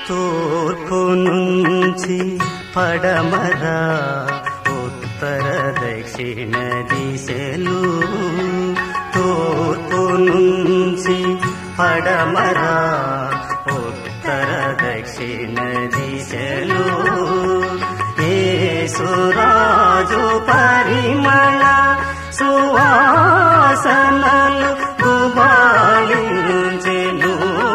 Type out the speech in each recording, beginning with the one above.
తూర్పు నుంచి పడమర ఉత్తర దక్షిణ దిశలు తూర్పు నుంచి పడమర ఉత్తర దక్షిణ దిశలు ఏసురాజు పరిమళ సువాసనలు గుబాళించెను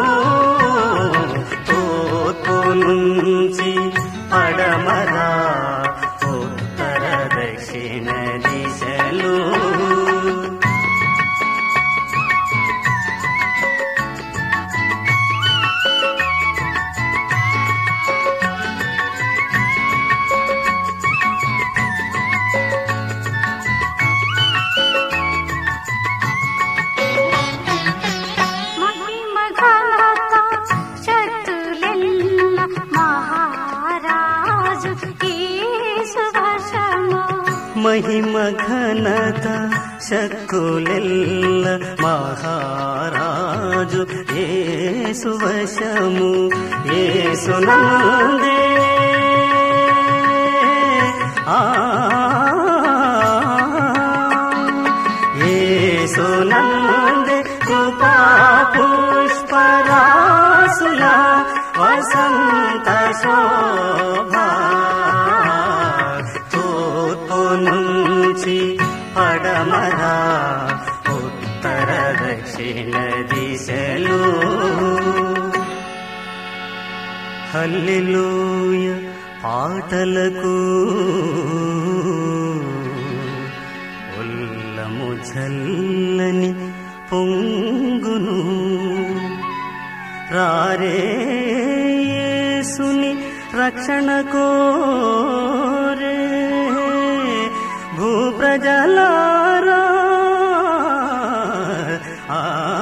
తూర్పు నుంచి పడమర ఉత్తర దక్షిణ దిశలు మహిమ ఘనత శక్తులెల్ల మహారాజు ఈశ్వశము మహిమ ఘనత శక్కులెల్ల మహారాజు ఏసువశము ఏసునందే ఆ ఏసునందే కృపా పుష్పరాసుల వసంత శోభా తూర్పు నుంచి పడమర ఉత్తర దక్షిణ దిశలు హల్లెలూయ పాటలకు ఉల్లము చల్లని పొంగును రారే యేసుని రక్షణ కోరే భూప్రజలారా ఆ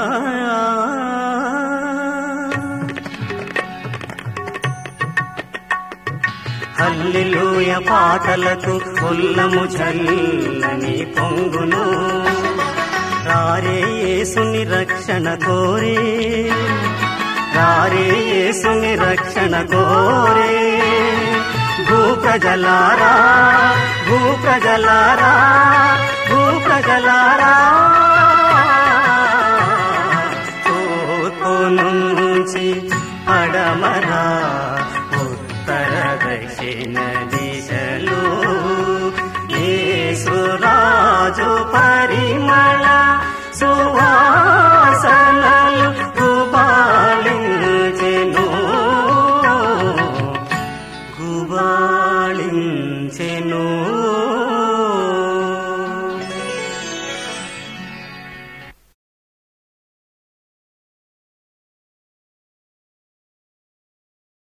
హల్లెలూయ పాటలకు ఉల్లము చల్లని పొంగును రారే యేసుని రక్షణ కోరే రారే యేసుని రక్షణ కోరే భూప్రజలారా భూప్రజలారా భూప్రజలారా